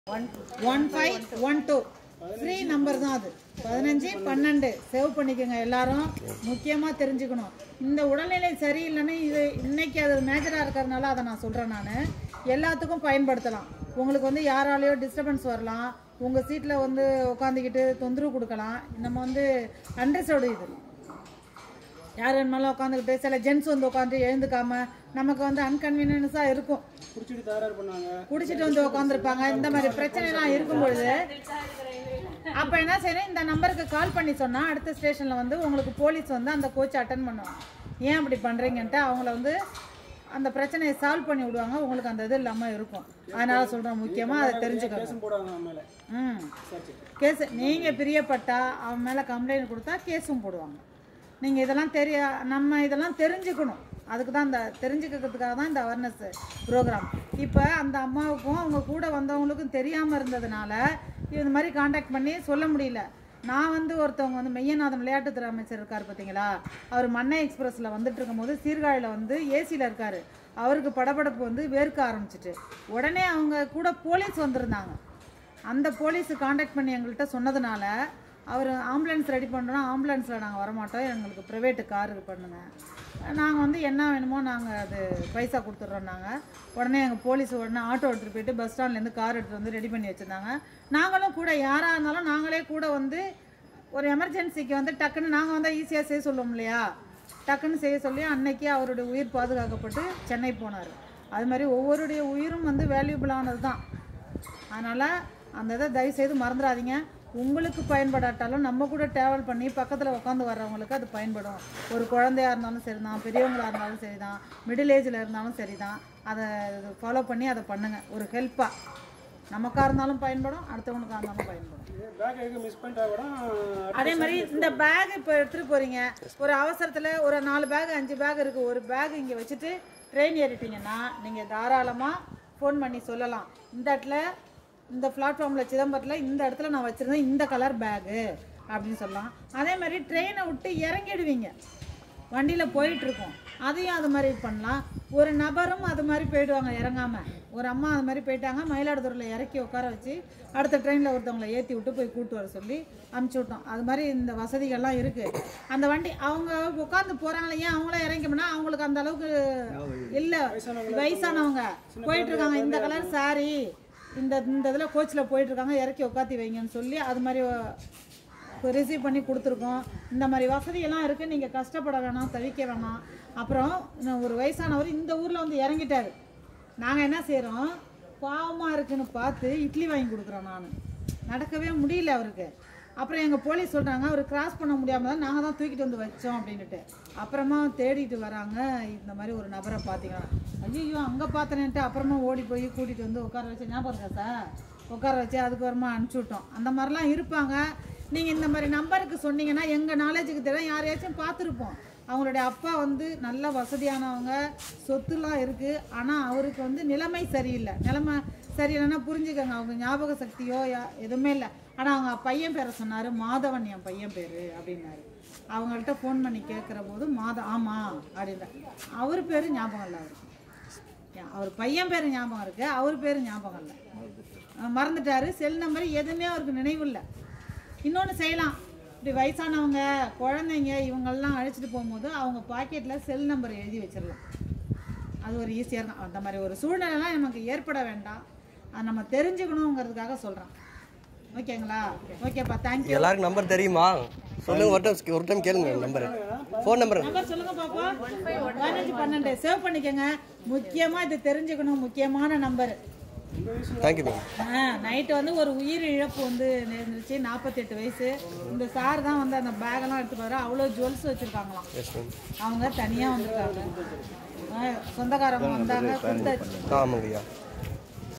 one five one two free number தான் அது பதினஞ்சு பன்னெண்டு சேவ் பண்ணிக்கோங்க எல்லாரும் முக்கியமாக தெரிஞ்சுக்கணும் இந்த உடல்நிலை சரியில்லைன்னு இது இன்னைக்கு அது மேஜராக இருக்கிறதுனால அதை நான் சொல்கிறேன் நான் எல்லாத்துக்கும் பயன்படுத்தலாம் உங்களுக்கு வந்து யாராலேயோ டிஸ்டர்பன்ஸ் வரலாம் உங்கள் சீட்டில் வந்து உட்காந்துக்கிட்டு தொந்தரவு கொடுக்கலாம் நம்ம வந்து அண்டர்ஸ்டோடு இது யார் வேணுமாலும் உட்காந்துக்கிட்டு சில ஜென்ஸ் வந்து உட்காந்து எழுந்துக்காம நமக்கு வந்து அன்கன்வீனியன்ஸாக இருக்கும் குடிச்சிட்டு தகராறு பண்ணாங்க குடிச்சிட்டு வந்து உட்காந்துருப்பாங்க இந்த மாதிரி பிரச்சனைலாம் இருக்கும் பொழுது அப்போ என்ன செய்யணும் இந்த நம்பருக்கு கால் பண்ணி சொன்னால் அடுத்த ஸ்டேஷனில் வந்து உங்களுக்கு போலீஸ் வந்து அந்த கோச் அட்டன் பண்ணுவாங்க ஏன் அப்படி பண்ணுறீங்கன்ட்டு அவங்கள வந்து அந்த பிரச்சனையை சால்வ் பண்ணி விடுவாங்க உங்களுக்கு அந்த இது இல்லாமல் இருக்கும் அதனால சொல்கிறேன் முக்கியமாக அதை தெரிஞ்சுக்கணும் கேஸும் போடுவாங்க அவன் மேல ம் சரி சரி கேஸ் நீங்கள் பிரியப்பட்டா அவன் மேலே கம்ப்ளைண்ட் கொடுத்தா கேஸும் போடுவாங்க நீங்கள் இதெல்லாம் தெரிய நம்ம இதெல்லாம் தெரிஞ்சுக்கணும் அதுக்கு தான் இந்த தெரிஞ்சுக்கிறதுக்காக தான் இந்த அவேர்னஸ் ப்ரோக்ராம் இப்போ அந்த அம்மாவுக்கும் அவங்க கூட வந்தவங்களுக்கும் தெரியாமல் இருந்ததுனால இந்த மாதிரி காண்டாக்ட் பண்ணி சொல்ல முடியல நான் வந்து ஒருத்தவங்க வந்து மெய்யநாதன் விளையாட்டுத்துறை அமைச்சர் இருக்கார் பார்த்தீங்களா அவர் மன்னை எக்ஸ்பிரஸில் வந்துட்டு இருக்கும்போது சீர்காழியில் வந்து ஏசியில் இருக்கார் அவருக்கு படபடப்பு வந்து வேர்க்க ஆரம்பிச்சிட்டு உடனே அவங்க கூட போலீஸ் வந்திருந்தாங்க அந்த போலீஸ் காண்டாக்ட் பண்ணி எங்கள்கிட்ட சொன்னதுனால அவர் ஆம்புலன்ஸ் ரெடி பண்ணுறோம் ஆம்புலன்ஸில் நாங்கள் வரமாட்டோம் எங்களுக்கு ப்ரைவேட்டு கார் இது பண்ணுங்க நாங்கள் வந்து என்ன வேணுமோ நாங்கள் அது பைசா கொடுத்துட்றோம் நாங்கள் உடனே எங்கள் போலீஸ் உடனே ஆட்டோ எடுத்துகிட்டு போயிட்டு பஸ் ஸ்டாண்ட்லேருந்து கார் எடுத்துகிட்டு வந்து ரெடி பண்ணி வச்சுருந்தாங்க நாங்களும் கூட யாராக இருந்தாலும் நாங்களே கூட வந்து ஒரு எமர்ஜென்சிக்கு வந்து டக்குன்னு நாங்கள் வந்தால் ஈஸியாக செய்ய சொல்லுவோம் இல்லையா டக்குன்னு செய்ய சொல்லி அன்னைக்கு அவருடைய உயிர் பாதுகாக்கப்பட்டு சென்னை போனார் அது மாதிரி ஒவ்வொருடைய உயிரும் வந்து வேல்யூபிளானது தான் அதனால் அந்த இதை தயவுசெய்து மறந்துடாதீங்க உங்களுக்கு பயன்படாட்டாலும் நம்ம கூட ட்ராவல் பண்ணி பக்கத்தில் உட்காந்து வர்றவங்களுக்கு அது பயன்படும் ஒரு குழந்தையா இருந்தாலும் சரி தான் பெரியவங்களா இருந்தாலும் சரி தான் மிடில் ஏஜில் இருந்தாலும் சரி தான் அதை ஃபாலோ பண்ணி அதை பண்ணுங்கள் ஒரு ஹெல்ப்பாக நமக்காக இருந்தாலும் பயன்படும் அடுத்தவனுக்காக இருந்தாலும் பயன்படும் பேக் எங்கே மிஸ் பண்ணிட்டா கூட அதே மாதிரி இந்த பேக் இப்போ எடுத்துகிட்டு போகிறீங்க ஒரு அவசரத்தில் ஒரு நாலு பேக் அஞ்சு பேக் இருக்குது ஒரு பேக் இங்கே வச்சுட்டு ட்ரெயின் ஏறிட்டீங்கன்னா நீங்கள் தாராளமாக ஃபோன் பண்ணி சொல்லலாம் இந்த இடத்துல இந்த பிளாட்ஃபார்மில் சிதம்பரத்தில் இந்த இடத்துல நான் வச்சுருந்தேன் இந்த கலர் பேகு அப்படின்னு சொல்லலாம் அதே மாதிரி ட்ரெயினை விட்டு இறங்கிடுவீங்க வண்டியில் போயிட்டுருக்கோம் அதையும் அது மாதிரி பண்ணலாம் ஒரு நபரும் அது மாதிரி போயிடுவாங்க இறங்காமல் ஒரு அம்மா அது மாதிரி போயிட்டாங்க மயிலாடுதுறையில் இறக்கி உட்கார வச்சு அடுத்த ட்ரெயினில் ஒருத்தவங்களை ஏற்றி விட்டு போய் கூட்டு வர சொல்லி அமுச்சு விட்டோம் அது மாதிரி இந்த வசதிகள்லாம் இருக்குது அந்த வண்டி அவங்க உட்காந்து போகிறாங்களே ஏன் அவங்களே இறங்கினா அவங்களுக்கு அந்த அளவுக்கு இல்லை வயசானவங்க போயிட்டு இருக்காங்க இந்த கலர் சாரி இந்த இந்த இதில் கோச்சில் போயிட்டு இருக்காங்க இறக்கி உட்காத்தி வைங்கன்னு சொல்லி அது மாதிரி ரிசீவ் பண்ணி கொடுத்துருக்கோம் இந்த மாதிரி வசதியெல்லாம் இருக்குது நீங்கள் கஷ்டப்பட வேணாம் தவிக்க வேணாம் அப்புறம் இன்னும் ஒரு வயசானவர் இந்த ஊரில் வந்து இறங்கிட்டாரு நாங்கள் என்ன செய்கிறோம் பாவமாக இருக்குன்னு பார்த்து இட்லி வாங்கி கொடுக்குறோம் நான் நடக்கவே முடியல அவருக்கு அப்புறம் எங்கள் போலீஸ் சொல்கிறாங்க அவர் கிராஸ் பண்ண முடியாமல் தான் நாங்கள் தான் தூக்கிட்டு வந்து வச்சோம் அப்படின்னுட்டு அப்புறமா தேடிட்டு வராங்க இந்த மாதிரி ஒரு நபரை பார்த்தீங்கன்னா ஐயோ அங்கே பார்த்தனேன்ட்டு அப்புறமா ஓடி போய் கூட்டிகிட்டு வந்து உட்கார வச்சு ஞாபகம் இருக்கா சார் உட்கார வச்சு அதுக்கப்புறமா அனுப்பிச்சி விட்டோம் அந்த மாதிரிலாம் இருப்பாங்க நீங்கள் இந்த மாதிரி நம்பருக்கு சொன்னீங்கன்னா எங்கள் நாலேஜுக்கு தெரியும் யாரையாச்சும் பார்த்துருப்போம் அவங்களுடைய அப்பா வந்து நல்ல வசதியானவங்க சொத்துலாம் இருக்குது ஆனால் அவருக்கு வந்து நிலைமை சரியில்லை நிலைமை சரியில்லைன்னா புரிஞ்சுக்கங்க அவங்க ஞாபக சக்தியோ யா- எதுவுமே இல்லை ஆனால் அவங்க பையன் பேரை சொன்னார் மாதவன் என் பையன் பேர் அப்படின்னாரு அவங்கள்ட்ட ஃபோன் பண்ணி கேட்குற போது மாத ஆமாம் அப்படின்ற அவர் பேர் ஞாபகம் இல்லை அவருக்கு ஏன், அவர் பையன் பேர் ஞாபகம் இருக்கு அவர் பேர் ஞாபகம் இல்லை அஹ் மறந்துட்டாரு செல் நம்பர் எதுவுமே அவருக்கு நினைவு இல்லை இன்னொன்று செய்யலாம் இப்படி வயசானவங்க குழந்தைங்க இவங்கெல்லாம் அழைச்சிட்டு போகும்போது அவங்க பாக்கெட்டில் செல் நம்பர் எழுதி வச்சிடலாம் அது ஒரு ஈஸியாக இருக்கும் அந்த மாதிரி ஒரு சூழ்நிலைலாம் நமக்கு ஏற்பட வேண்டாம் அது நம்ம தெரிஞ்சுக்கணுங்கிறதுக்காக சொல்கிறேன் ஓகேங்களா ஓகேப்பா தேங்க்யூ எல்லாருக்கும் நம்பர் தெரியுமா சொல்லுங்க ஒரு டைம் ஒரு டைம் கேளுங்க நம்பர் ஃபோன் நம்பர் நம்பர் சொல்லுங்க பாப்பா பதினஞ்சு பன்னெண்டு சேவ் பண்ணிக்கோங்க முக்கியமாக இது தெரிஞ்சுக்கணும் முக்கியமான நம்பர் தேங்க்யூ மேம் நைட்டு வந்து ஒரு உயிர் இழப்பு வந்து நேர்ந்துருச்சு நாற்பத்தெட்டு வயசு இந்த சார் தான் வந்து அந்த பேக்கெல்லாம் எடுத்து பாரு அவ்வளோ ஜுவல்ஸ் வச்சுருக்காங்களாம் எஸ் மேம் அவங்க தனியாக வந்திருக்காங்க ஆ, சொந்தக்காரங்க வந்தாங்க கொடுத்தாச்சு ஆமாங்க ஐயா